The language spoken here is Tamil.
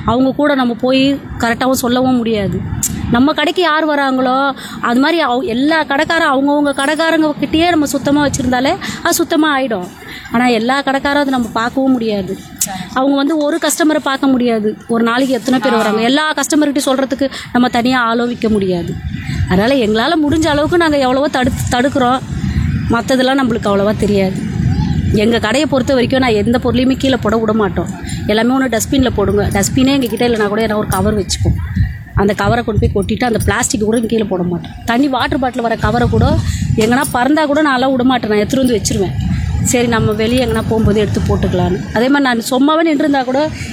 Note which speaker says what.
Speaker 1: அவங்க கூட நம்ம போய் கரெக்டாகவும் சொல்லவும் முடியாது நம்ம கடைக்கு யார் வராங்களோ அது மாதிரி அவ எல்லா கடைக்காரன் அவங்கவுங்க கடைக்காரங்க கிட்டேயே நம்ம சுத்தமாக வச்சுருந்தாலே அது சுத்தமாக ஆகிடும் ஆனால் எல்லா கடைக்காரும் அதை நம்ம பார்க்கவும் முடியாது அவங்க வந்து ஒரு கஸ்டமரை பார்க்க முடியாது ஒரு நாளைக்கு எத்தனை பேர் வராங்க எல்லா கஸ்டமர்கிட்டையும் சொல்கிறதுக்கு நம்ம தனியாக ஆளோ விற்க முடியாது அதனால் எங்களால் முடிஞ்ச அளவுக்கு நாங்கள் எவ்வளவோ தடுத்து தடுக்கிறோம் மற்றதெல்லாம் நம்மளுக்கு அவ்வளோவா தெரியாது எங்கள் கடையை பொறுத்த வரைக்கும் நான் எந்த பொருளையுமே கீழே போட விட மாட்டோம் எல்லாமே ஒன்று டஸ்ட்பினில் போடுங்க டஸ்ட்பினே எங்கள் கிட்ட இல்லைனா கூட என்ன ஒரு கவர் வச்சுப்போம் அந்த கவரை கொண்டு போய் கொட்டிட்டு அந்த பிளாஸ்டிக் கூட கீழே போட மாட்டோம் தண்ணி வாட்டர் பாட்டில் வர கவரை கூட எங்கன்னா பறந்தா கூட நான்லாம் விட மாட்டேன் நான் எடுத்துகிட்டு வந்து வச்சிருவேன் சரி நம்ம வெளியே எங்கன்னா போகும்போது எடுத்து போட்டுக்கலான்னு அதே மாதிரி நான் சும்மாவே நின்றுருந்தா கூட